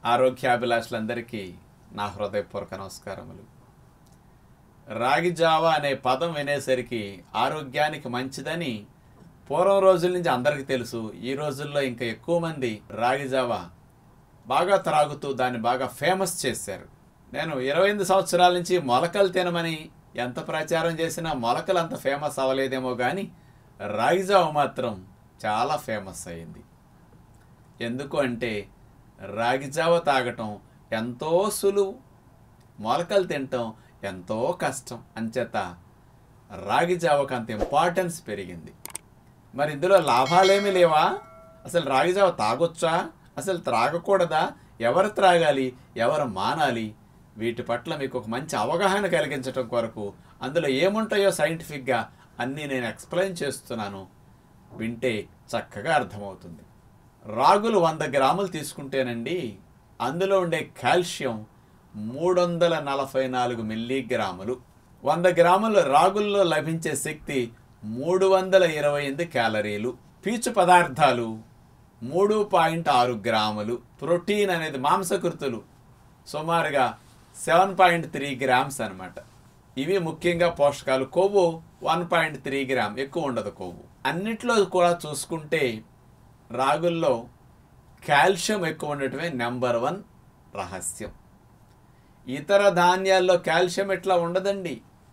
ఆరోగ్యాభిలాషులందరికీ నా హృదయపూర్వక నమస్కారములు రాగి జావా అనే పదం వినేసరికి ఆరోగ్యానికి మంచిదని పూర్వం రోజుల నుంచి అందరికీ తెలుసు ఈ రోజుల్లో ఇంకా ఎక్కువ మంది రాగి జావా బాగా త్రాగుతూ దాన్ని బాగా ఫేమస్ చేశారు నేను ఇరవై ఎనిమిది సంవత్సరాల నుంచి మొలకలు తినమని ఎంత ప్రచారం చేసినా మొలకలు అంత ఫేమస్ అవ్వలేదేమో కానీ రాగి జావ మాత్రం చాలా ఫేమస్ అయింది ఎందుకు అంటే రాగి జావ తాగటం ఎంతో సులువు మొలకలు తినటం ఎంతో కష్టం అంచేత రాగి జావకు అంత ఇంపార్టెన్స్ పెరిగింది మరి ఇందులో లాభాలేమీ లేవా అసలు రాగి జావ తాగొచ్చా అసలు త్రాగకూడదా ఎవరు త్రాగాలి ఎవరు మానాలి వీటి పట్ల మీకు ఒక మంచి అవగాహన కలిగించడం కొరకు అందులో ఏముంటాయో సైంటిఫిక్గా అన్నీ నేను ఎక్స్ప్లెయిన్ చేస్తున్నాను వింటే చక్కగా అర్థమవుతుంది రాగులు వంద గ్రాములు తీసుకుంటేనండి అందులో ఉండే కాల్షియం మూడు వందల నలభై నాలుగు మిల్లీగ్రాములు వంద గ్రాముల రాగుల్లో లభించే శక్తి మూడు వందల ఇరవై ఎనిమిది క్యాలరీలు పీచు పదార్థాలు మూడు పాయింట్ ఆరు గ్రాములు ప్రోటీన్ అనేది మాంసకృతులు సుమారుగా సెవెన్ పాయింట్ త్రీ గ్రామ్స్ అనమాట ఇవి ముఖ్యంగా పోషకాలు కొవ్వు వన్ పాయింట్ త్రీ గ్రామ్ ఎక్కువ ఉండదు కొవ్వు అన్నిట్లో కూడా చూసుకుంటే రాగుల్లో కాల్షియం ఎక్కువ ఉండటమే నెంబర్ వన్ రహస్యం ఇతర ధాన్యాల్లో కాల్షియం ఎట్లా ఉండదండి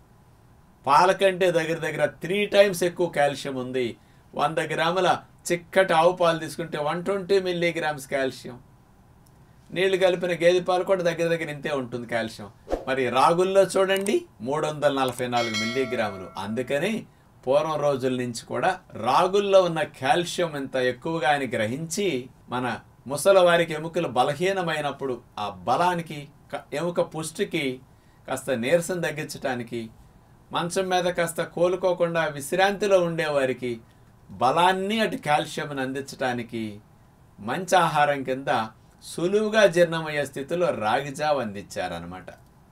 పాల కంటే దగ్గర దగ్గర త్రీ టైమ్స్ ఎక్కువ కాల్షియం ఉంది వంద గ్రాముల చిక్కటి ఆవు పాలు తీసుకుంటే వన్ ట్వంటీ మిల్లీగ్రామ్స్ కాల్షియం నీళ్లు కలిపిన గేదె పాలు కూడా దగ్గర దగ్గర ఇంతే ఉంటుంది కాల్షియం మరి రాగుల్లో చూడండి మూడు వందల నలభై నాలుగు మిల్లీగ్రాములు అందుకని పూర్వం రోజుల నుంచి కూడా రాగుల్లో ఉన్న కాల్షియం ఇంత ఎక్కువగా ఆయన గ్రహించి మన ముసలి వారికి ఎముకలు బలహీనమైనప్పుడు ఆ బలానికి క- ఎముక పుష్టికి కాస్త నీరసం తగ్గించడానికి మంచం మీద కాస్త కోలుకోకుండా విశ్రాంతిలో ఉండేవారికి బలాన్ని అటు కాల్షియంని అందించడానికి మంచి ఆహారం కింద సులువుగా జీర్ణమయ్యే స్థితిలో రాగి జావ అందించారనమాట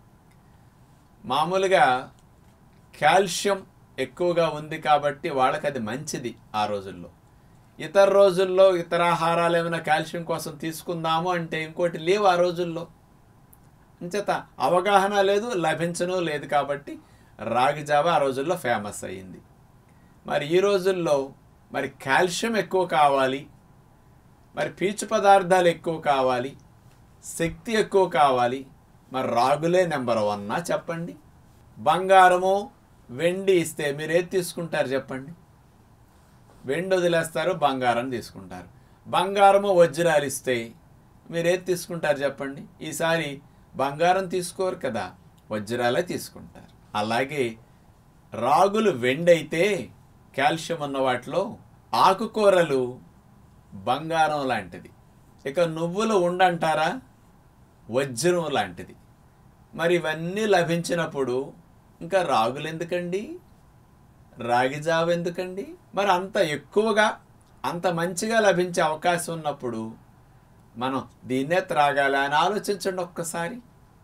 మామూలుగా కాల్షియం ఎక్కువగా ఉంది కాబట్టి వాళ్ళకి అది మంచిది ఆ రోజుల్లో ఇతర రోజుల్లో ఇతర ఆహారాలు ఏమైనా కాల్షియం కోసం తీసుకుందాము అంటే ఇంకోటి లేవు ఆ రోజుల్లో అంచేత అవగాహన లేదు లభించను లేదు కాబట్టి రాగి జావ ఆ రోజుల్లో ఫేమస్ అయ్యింది మరి ఈ రోజుల్లో మరి కాల్షియం ఎక్కువ కావాలి మరి పీచు పదార్థాలు ఎక్కువ కావాలి శక్తి ఎక్కువ కావాలి మరి రాగులే నెంబర్ వన్నా చెప్పండి బంగారము వెండి ఇస్తే మీరు ఏది తీసుకుంటారు చెప్పండి వెండి వదిలేస్తారు బంగారం తీసుకుంటారు బంగారము వజ్రాలు ఇస్తే మీరు ఏది తీసుకుంటారు చెప్పండి ఈసారి బంగారం తీసుకోరు కదా వజ్రాలే తీసుకుంటారు అలాగే రాగులు వెండి అయితే కాల్షియం ఉన్న వాటిలో ఆకుకూరలు బంగారం లాంటిది ఇక నువ్వులు ఉండంటారా వజ్రం లాంటిది మరి ఇవన్నీ లభించినప్పుడు ఇంకా రాగులు ఎందుకండి రాగి జావ ఎందుకండి మరి అంత ఎక్కువగా అంత మంచిగా లభించే అవకాశం ఉన్నప్పుడు మనం దీన్నే త్రాగాలి అని ఆలోచించండి ఒక్కసారి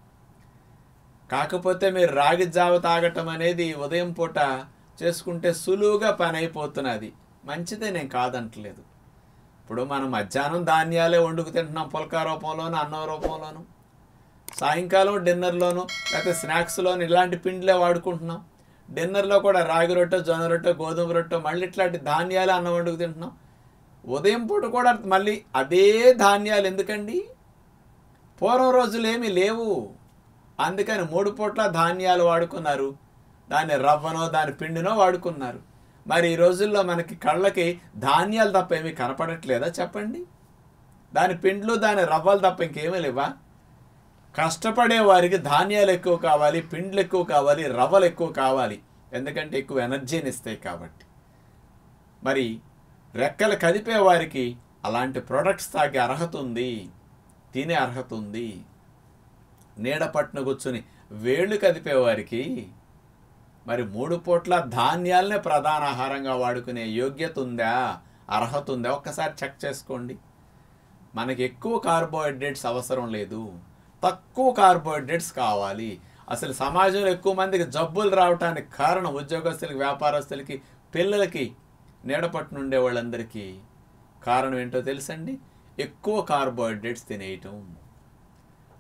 కాకపోతే మీరు రాగి జావ తాగటం అనేది ఉదయం పూట చేసుకుంటే సులువుగా పని అయిపోతున్నది మంచిదే నేను కాదంటలేదు ఇప్పుడు మనం మధ్యాహ్నం ధాన్యాలే వండుకు తింటున్నాం పుల్కా రూపంలోను అన్నం రూపంలోను సాయంకాలం డిన్నర్లోను లేకపోతే స్నాక్స్లోను ఇలాంటి పిండిలే వాడుకుంటున్నాం డిన్నర్లో కూడా రాగి రొట్టె జొన్న రొట్టె గోధుమ రొట్టె మళ్ళీ ఇట్లాంటి ధాన్యాలు అన్నం వండుకు తింటున్నాం ఉదయం పూట కూడా మళ్ళీ అదే ధాన్యాలు ఎందుకండి పూర్వం రోజులు ఏమీ లేవు అందుకని మూడు పూట్ల ధాన్యాలు వాడుకున్నారు దాని రవ్వనో దాని పిండినో వాడుకున్నారు మరి ఈ రోజుల్లో మనకి కళ్ళకి ధాన్యాలు తప్ప ఏమీ కనపడట్లేదా చెప్పండి దాని పిండ్లు దాని రవ్వలు తప్ప ఇంకేమీ లేవా కష్టపడే వారికి ధాన్యాలు ఎక్కువ కావాలి పిండ్లు ఎక్కువ కావాలి రవ్వలు ఎక్కువ కావాలి ఎందుకంటే ఎక్కువ ఎనర్జీని ఇస్తాయి కాబట్టి మరి రెక్కలు కదిపే వారికి అలాంటి ప్రొడక్ట్స్ తాగే అర్హత ఉంది తినే అర్హత ఉంది నీడ పట్టున కూర్చుని వేళ్ళు కదిపేవారికి మరి మూడు పూట్ల ధాన్యాలనే ప్రధాన ఆహారంగా వాడుకునే యోగ్యత ఉందా అర్హత ఉందా ఒక్కసారి చెక్ చేసుకోండి మనకి ఎక్కువ కార్బోహైడ్రేట్స్ అవసరం లేదు తక్కువ కార్బోహైడ్రేట్స్ కావాలి అసలు సమాజంలో ఎక్కువ మందికి జబ్బులు రావడానికి కారణం ఉద్యోగస్తులకి వ్యాపారస్తులకి పిల్లలకి నీడపట్టు ఉండే వాళ్ళందరికీ కారణం ఏంటో తెలుసండి ఎక్కువ కార్బోహైడ్రేట్స్ తినేయటం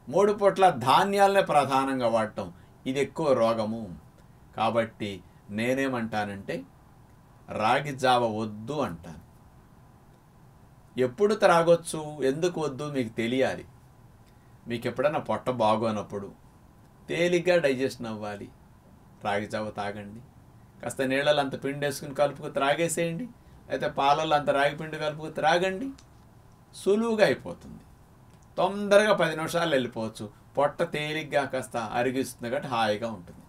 మూడు పూట్ల ధాన్యాలనే ప్రధానంగా వాడటం ఇది ఎక్కువ రోగము కాబట్టి నేనేమంటానంటే రాగి జావ వద్దు అంటాను ఎప్పుడు త్రాగొచ్చు ఎందుకు వద్దు మీకు తెలియాలి మీకు ఎప్పుడైనా పొట్ట బాగోనప్పుడు తేలిగ్గా డైజెషన్ అవ్వాలి రాగి జావ తాగండి కాస్త నీళ్ళలో అంత పిండి వేసుకుని కలుపుకు త్రాగేసేయండి అయితే పాలల్లో అంత రాగి పిండి కలుపుకు త్రాగండి సులువుగా అయిపోతుంది తొందరగా పది నిమిషాలు వెళ్ళిపోవచ్చు పొట్ట తేలిగ్గా కాస్త అరిగిస్తుంది కాబట్టి హాయిగా ఉంటుంది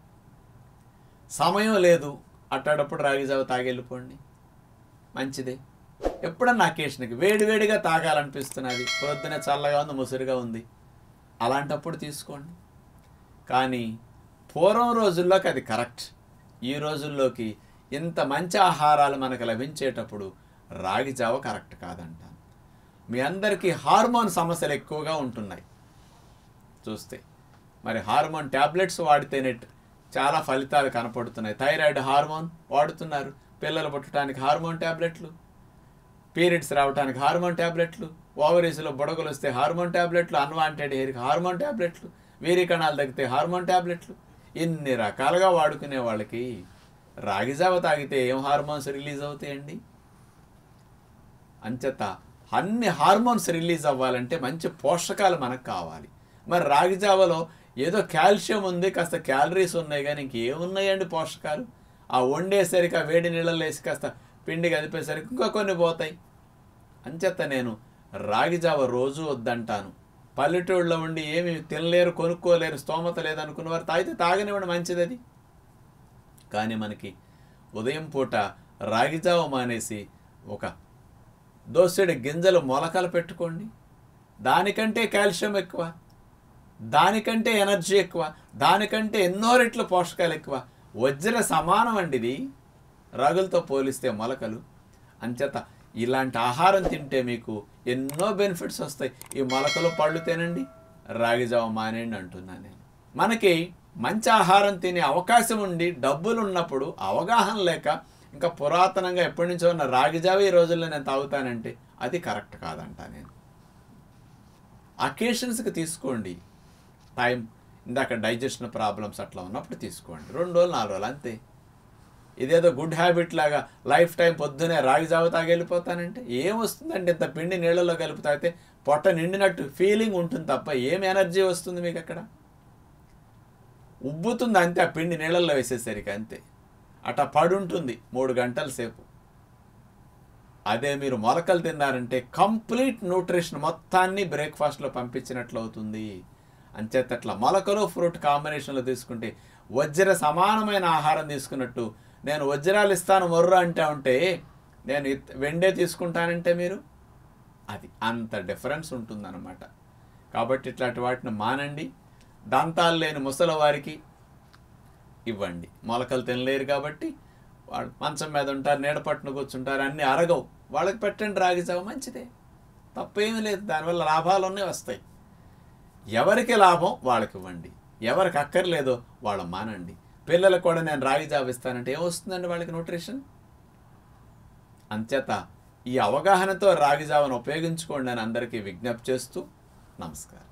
సమయం లేదు అట్టాడప్పుడు రాగి జావ తాగి వెళ్ళిపోండి మంచిదే ఎప్పుడన్నా అకేషన్కి వేడివేడిగా తాగాలనిపిస్తున్నది పొద్దున చల్లగా ఉంది ముసురుగా ఉంది అలాంటప్పుడు తీసుకోండి కానీ పూర్వం రోజుల్లోకి అది కరెక్ట్ ఈ రోజుల్లోకి ఇంత మంచి ఆహారాలు మనకు లభించేటప్పుడు రాగి జావ కరెక్ట్ కాదంటాను మీ అందరికీ హార్మోన్ సమస్యలు ఎక్కువగా ఉంటున్నాయి చూస్తే మరి హార్మోన్ ట్యాబ్లెట్స్ వాడితేనే చాలా ఫలితాలు కనపడుతున్నాయి థైరాయిడ్ హార్మోన్ వాడుతున్నారు పిల్లలు పుట్టడానికి హార్మోన్ ట్యాబ్లెట్లు పీరియడ్స్ రావడానికి హార్మోన్ ట్యాబ్లెట్లు ఓవరీస్లో బుడగలు వస్తే హార్మోన్ ట్యాబ్లెట్లు అన్వాంటెడ్ హెయిర్కి హార్మోన్ ట్యాబ్లెట్లు వీరి కణాలు తగ్గితే హార్మోన్ ట్యాబ్లెట్లు ఇన్ని రకాలుగా వాడుకునే వాళ్ళకి రాగి జావ తాగితే ఏం హార్మోన్స్ రిలీజ్ అవుతాయండి అంచేత అన్ని హార్మోన్స్ రిలీజ్ అవ్వాలంటే మంచి పోషకాలు మనకు కావాలి మరి రాగి జావలో ఏదో కాల్షియం ఉంది కాస్త క్యాలరీస్ ఉన్నాయి కానీ ఇంకేమున్నాయండి పోషకాలు ఆ వండేసరికి ఆ వేడి నీళ్ళలో వేసి కాస్త పిండి కదిపేసరికి ఇంకా కొన్ని పోతాయి అంచేత నేను రాగి జావ రోజు వద్దంటాను పల్లెటూళ్ళలో ఉండి ఏమి తినలేరు కొనుక్కోలేరు స్తోమత లేదనుకున్న వారు తాగితే తాగనివ్వండి మంచిది అది కానీ మనకి ఉదయం పూట రాగి జావ మానేసి ఒక దోసెడు గింజలు మొలకలు పెట్టుకోండి దానికంటే కాల్షియం ఎక్కువ దానికంటే ఎనర్జీ ఎక్కువ దానికంటే ఎన్నో రెట్ల పోషకాలు ఎక్కువ వజ్ర సమానం అండి ఇది రాగులతో పోలిస్తే మొలకలు అంచేత ఇలాంటి ఆహారం తింటే మీకు ఎన్నో బెనిఫిట్స్ వస్తాయి ఈ మొలకలు పళ్ళు తినండి రాగి జావ మానేయండి అంటున్నాను నేను మనకి మంచి ఆహారం తినే అవకాశం ఉండి డబ్బులు ఉన్నప్పుడు అవగాహన లేక ఇంకా పురాతనంగా ఎప్పటి నుంచో ఉన్న రాగి జావ ఈ రోజుల్లో నేను తాగుతానంటే అది కరెక్ట్ కాదంట నేను అకేషన్స్కి తీసుకోండి టైం ఇందాక డైజెషన్ ప్రాబ్లమ్స్ అట్లా ఉన్నప్పుడు తీసుకోండి రెండు రోజులు నాలుగు రోజులు అంతే ఇదేదో గుడ్ హ్యాబిట్ లాగా లైఫ్ టైం పొద్దునే రాగి జావ తాగి వెళ్ళిపోతానంటే ఏం వస్తుందండి ఇంత పిండి నీళ్ళలో కలిపి తాగితే పొట్ట నిండినట్టు ఫీలింగ్ ఉంటుంది తప్ప ఏం ఎనర్జీ వస్తుంది మీకు అక్కడ ఉబ్బుతుంది అంతే ఆ పిండి నీళ్ళల్లో వేసేసరికి అంతే అట్లా పడుంటుంది మూడు గంటల సేపు అదే మీరు మొలకలు తిన్నారంటే కంప్లీట్ న్యూట్రిషన్ మొత్తాన్ని బ్రేక్ఫాస్ట్లో పంపించినట్లు అవుతుంది అంచేత అట్లా మొలకలు ఫ్రూట్ కాంబినేషన్లో తీసుకుంటే వజ్ర సమానమైన ఆహారం తీసుకున్నట్టు నేను వజ్రాలు ఇస్తాను మొర్ర అంటే ఉంటే నేను ఇత్- వెండే తీసుకుంటానంటే మీరు అది అంత డిఫరెన్స్ ఉంటుందన్నమాట కాబట్టి ఇట్లాంటి వాటిని మానండి దంతాలు లేని ముసలి వారికి ఇవ్వండి మొలకలు తినలేరు కాబట్టి వాడు మంచం మీద ఉంటారు నీడ పట్టున కూర్చుంటారు అన్నీ అరగవు వాళ్ళకి పెట్టండి రాగి జావ మంచిదే తప్పేమీ లేదు దానివల్ల లాభాలు ఉన్నాయి వస్తాయి ఎవరికి లాభం వాళ్ళకి ఇవ్వండి ఎవరికి అక్కర్లేదో వాళ్ళ మానండి పిల్లలకు కూడా నేను రాగి జావ ఇస్తానంటే ఏమొస్తుందండి వాళ్ళకి న్యూట్రిషన్ అంచేత ఈ అవగాహనతో రాగి జావను ఉపయోగించుకోండి అని అందరికీ విజ్ఞప్తి చేస్తూ నమస్కారం